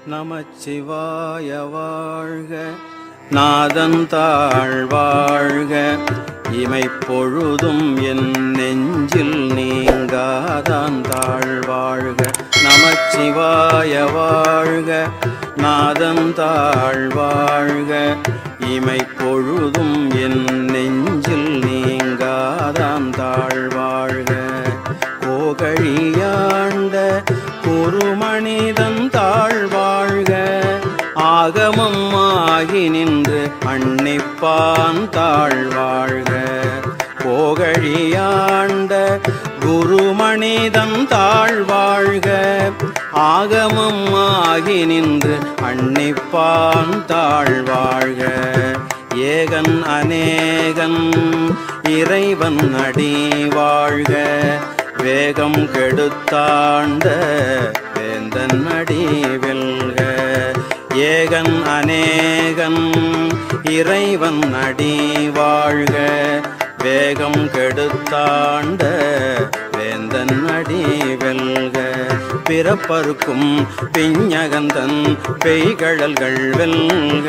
நமச்சிவாய வாழ்க நாதந்தாள் வாழ்க இமைப்பொழுதும் என் நெஞ்சில் நீங்காதான் தாழ் வாழ்க நமச்சிவாய வாழ்க நாதந்தாள் வாழ்க இமைப்பொழுதும் என் நெஞ்சில் நீங்காதான் தாழ் வாழ்க கோகழியாண்ட குருமணிதன் தாழ்வாழ்க ஆகமம் ஆகி நின்று அன்னிப்பான் தாழ்வாழ்க கோகழியாண்ட குருமணிதன் தாழ்வாழ்க ஆகமம் ஆகி நின்று அன்னிப்பான் தாழ்வாழ்க ஏகன் அநேகன் இறைவன் அடி வாழ்க வேகம் கெடுத்தாண்ட வேந்தன் அடி வெல்க ஏகன் அநேகன் இறைவன் அடி வாழ்க வேகம் கெடுத்தாண்ட வேந்தன் அடி வெல்க பிறப்பருக்கும் பிஞகந்தன் பெய்கழல்கள் வெல்க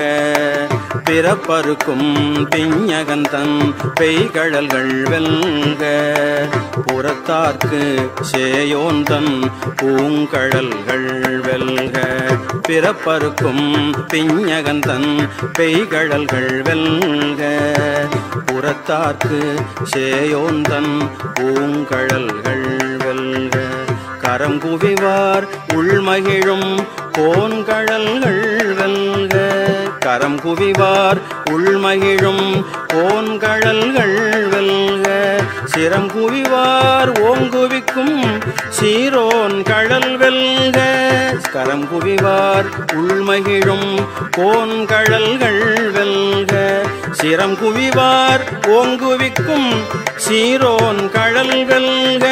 பிறப்பருக்கும் பிஞகந்தன் பெய்கழல்கள் வெல்க புறத்தார்க்கு சேயோந்தன் பூங்கழல்கள் வெல்க பிறப்பருக்கும் பிஞகந்தன் பெய்கழல்கள் வெல்க புறத்தார்க்கு சேயோந்தன் பூங்கழல்கள் வெல்க கரம் குவிவார் உள்மகிழும் கோன்கழல்கள் வெல்க கரம் குவிவார் உள்மகிழும் கோன்கழல்கள் வெல்க சிரம் குவிவார் ஓங்குவிக்கும் சீரோன் கழல் வெல்க கரம் குவிவார் உள்மகிழும் கோன்கழல்கள் வெல்க சிரம் குவிவார் ஓங்குவிக்கும் சீரோன் கழல் வெல்க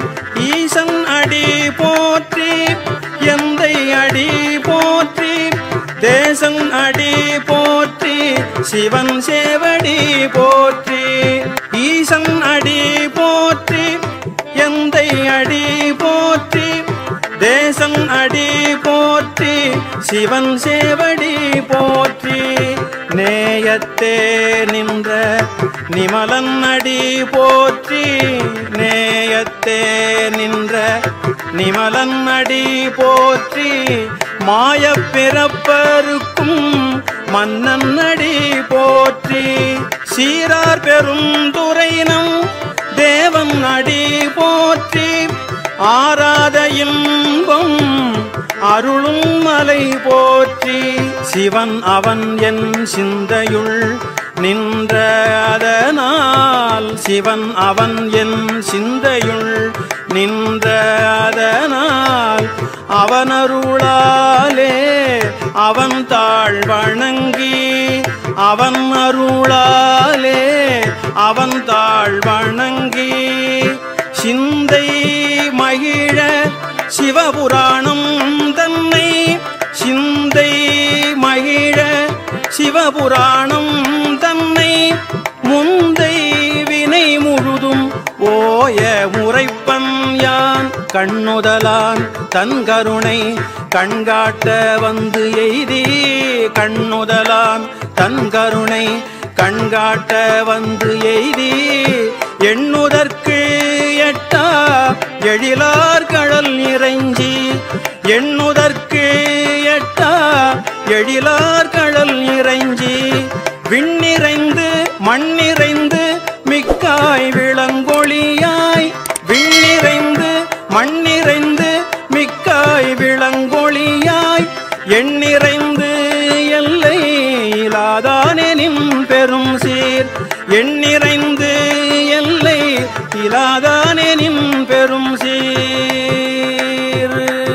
ஈசன் அடி போற்றி எந்தை அடி போற்றி தேசன் அடி போற்றி சிவன் சேவடி போற்றி ஈசன் அடி போற்றி எந்தை அடி போற்றி தேசன் அடி போற்றி சிவன் சேவடி போற்றி நேயத்தே நின்ற நிமலன் அடி போற்றி நேயத்தே நின்ற நிமலன் அடி போற்றி மாயப் பிறப்பருக்கும் மன்னன் அடி போற்றி சீரார் பெரும் துறையினம் தேவன் அடி போற்றி ஆராத இன்பம் அருளும் மலை போற்றி சிவன் அவன் என் சிந்தையுள் நின்ற அதனால் சிவன் அவன் என் சிந்தையுள் நின்ற அதனால் அவனருளாலே அவன் தாழ் வணங்கி அவன் அருளாலே அவன் தாழ் வணங்கி சிந்தை மகிழ சிவபுராணம் தன்னை சிந்தை மகிழ சிவபுராணம் தன்னை முந்தை வினை முழுதும் ஓய முறைப்பன் யான் கண்ணுதலான் தன் கருணை கண்காட்ட வந்து எய்தி கண்ணுதலான் தன் கருணை கண்காட்ட வந்து எய்தி எண்ணுதற்கு எட்டா எழிலார் கடல் இறைஞ்சி எண்ணுதற்கு எட்டா எழிலார் கடல் இறைஞ்சி விண்ணிறைந்து மண்ணிறைந்து மிக்காய் விளங்கொழியாய் விண்ணிறைந்து மண்ணிறைந்து மிக்காய் விளங்கொழியாய் எண்ணிறைந்து எல்லை இலாதானெனின் பெரும் சீர் எண்ணிறைந்து எல்லை இலாதானெனின் பெரும் சீர்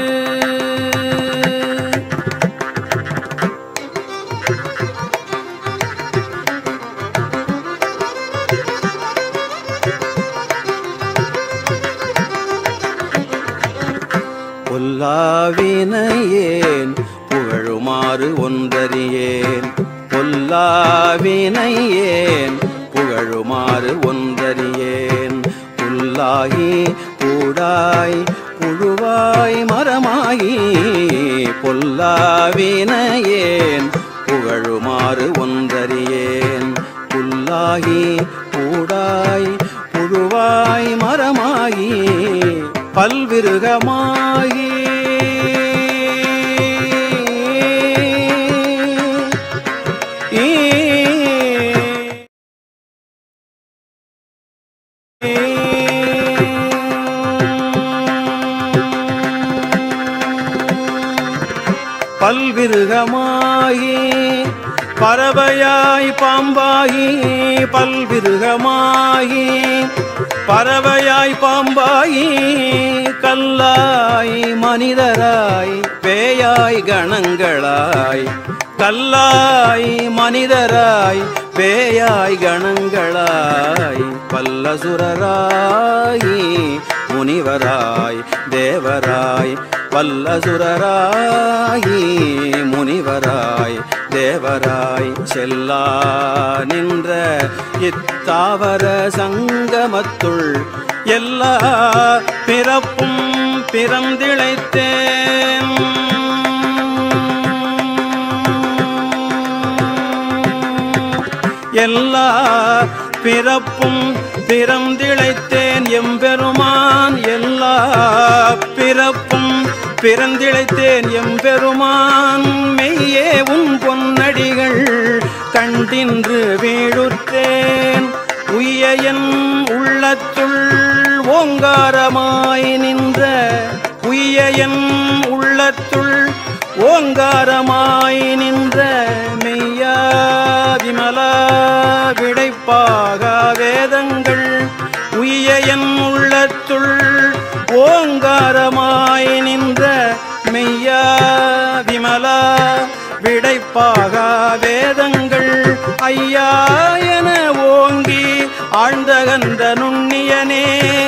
பொல்லாவினையேன் புகழுமாறு ஒன்றறியேன் பொல்லாவினையேன் புகழுமாறு ஒன்றறியேன் புல்லாகி பூடாய் புழுவாய் மரமாகி பொல்லாவினையேன் புகழுமாறு ஒன்றறியேன் புல்லாகி பூடாய் புழுவாய் மரமாகி பல்விருகமாகி பல்விருகமாகி பறவையாய் பாம்பாகி பல்விருகமாகி பறவையாய் பாம்பாகி கல்லாய் மனிதராய் பேயாய் கணங்களாய் கல்லாய் மனிதராய் பேயாய் கணங்களாய் பல்லசுரராய் முனிவராய் தேவராய் வல்லசுரராயி முனிவராய் தேவராய் செல்லா நின்ற இத்தாவர சங்கமத்துள் எல்லா பிறப்பும் பிறந்திழைத்தேன் எல்லா பிறப்பும் பிறந்திழைத்தேன் எம்பெருமான் எல்லா பிறப்பும் பிறந்திழைத்தேன் எம்பெருமான் மெய்யே உன் பொன்னடிகள் கண்டின்று வீழுற்றேன் உய்ய என் உள்ளத்துள் ஓங்காரமாய் நின்ற உய்ய என் உள்ளத்துள் ஓங்காரமாய் நின்ற மெய்யா விமலா விடைப்பாக வேதங்கள் உய்ய என் உள்ளத்துள் ஓங்காரமாய் நின்ற மெய்யா விமலா விடைப்பாக வேதங்கள் ஐயா என ஓங்கி ஆழ்ந்தகன்ற நுண்ணியனே